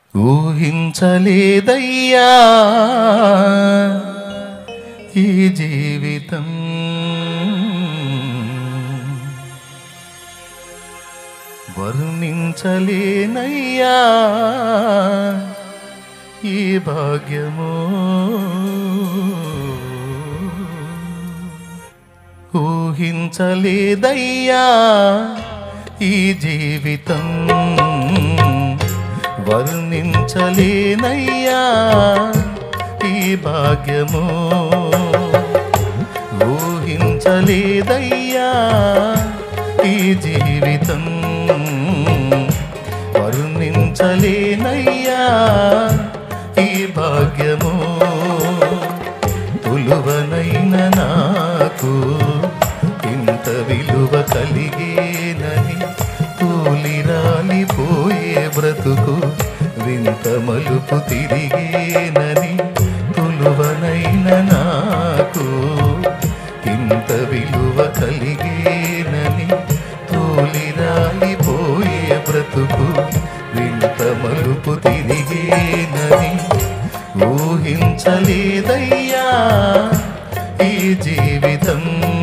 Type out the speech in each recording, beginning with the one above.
ఊహించలేదయ్యా ఈ జీవితం వర్ణించలేనయ్యా ఈ భాగ్యము ఊహించలేదయ్యా ఈ జీవితం వర్ణించలేనయ్యా ఈ భాగ్యము ఊహించలేదయ్యా ఈ జీవితం వర్ణించలేనయ్యా ఈ భాగ్యము తులువనైన నాకు ఇంత విలువ కలిగేనని తూలిరాలిపోయే బ్రతుకు వింత మలుపు తిరిగేనని తులువనైన నాకు ఇంత విలువ కలిగేనని తూలిరాలిపోయే బ్రతుకు వింత మలుపు తిరిగేనని ఊహించలేదయ్యా ఈ జీవితం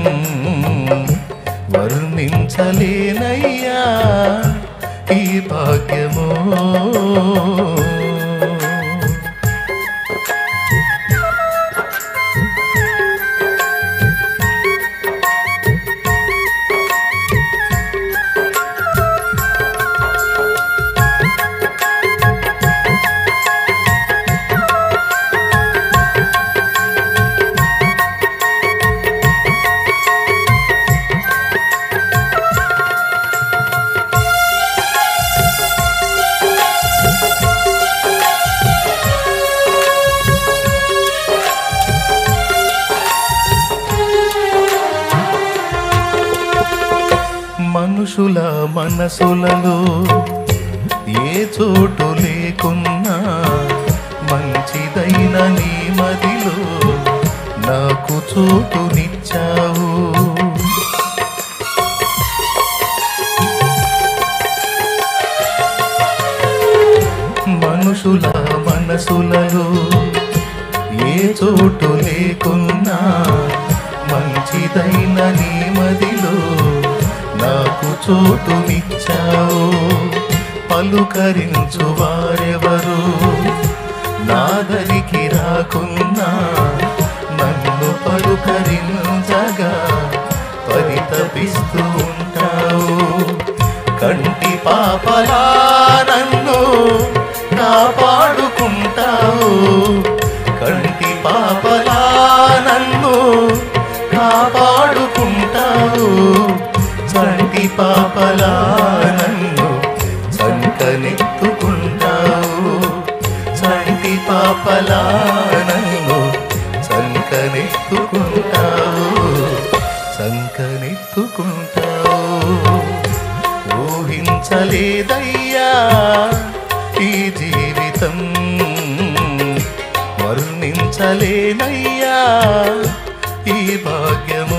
వర్ణించలేనయ్యా ఈ భాగ్యము మనుషుల మనసులలో ఏ చోటు లేకున్నా మంచిదైన నీ మదిలో నాకు చోటునిచ్చావు మనుషుల మనసులలో ఏ చోటు లేకున్నా మంచిదైన నీ మదిలో నాకు చోటునిచ్చావు పలుకరించు వారెవరు నాదరికి రాకున్నా నన్ను పలుకరించగా పరితపిస్తూ ఉంటావు కంటి పాపలా నన్ను కాపాడుకుంటావు కంటి పాపలా నన్ను కాపాడుకుంటావు చంటి పాపలా నన్ను చంకనెత్తుకుంటావు చంటి పాపలా నన్ను చంకనెత్తుకుంటావు చంకనెత్తుకుంటావు ఊహించలేదయ్యా ఈ జీవితం వర్ణించలేనయ్యా ఈ భాగ్యము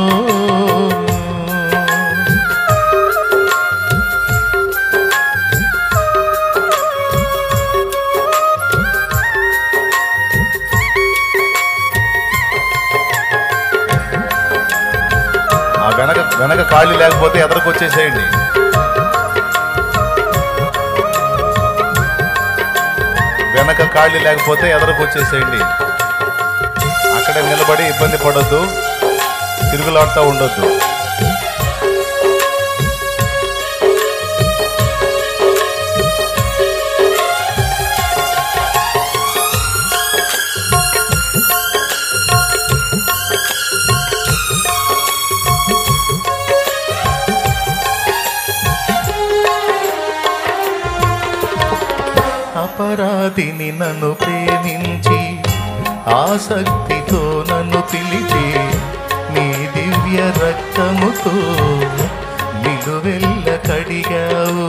ఆ వెనక వెనక ఖాళీ లేకపోతే ఎదరకు వచ్చేసేయండి వెనక ఖాళీ లేకపోతే ఎదరకు వచ్చేసేయండి అక్కడే నిలబడి ఇబ్బంది పడొద్దు తిరుగులాడుతూ ఉండొద్దు అపరాధిని నన్ను ప్రేమించి ఆసక్తితో నన్ను పిలిచి నీ దివ్య రక్తముతో నిలువెల్ల కడిగావు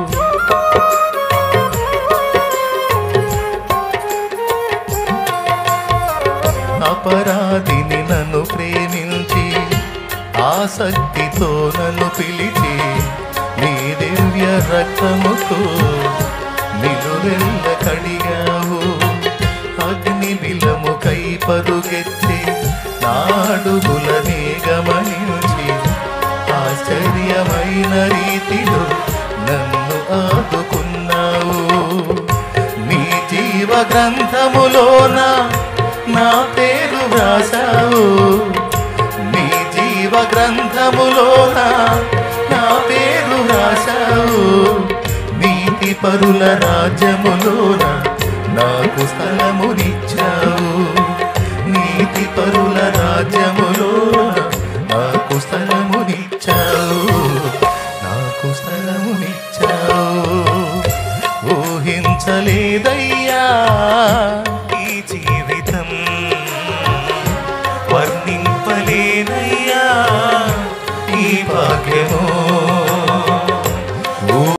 అపరాధిని నన్ను ప్రేమించి ఆసక్తితో నన్ను పిలిచి నీ దివ్య రక్తముతో నిలువెల్ల నిలువెల్ల కడిగావు అగ్ని బిలము కై పరుగెత్తి నాడుగులనే గమనించి ఆశ్చర్యమైన రీతిలో నన్ను ఆదుకున్నావు నీ జీవ గ్రంథములోన నా పేరు వ్రాసావు నీ జీవ గ్రంథములోన నా పేరు రాశావు నీతి పరుల రాజ్యములోన నాకు స్థలమునిచ్చావు నీతి పరుల రాజ్యములోన నాకు స్థలమునిచ్చావు నాకు స్థలమునిచ్చావు ఊహించలేదయ్యా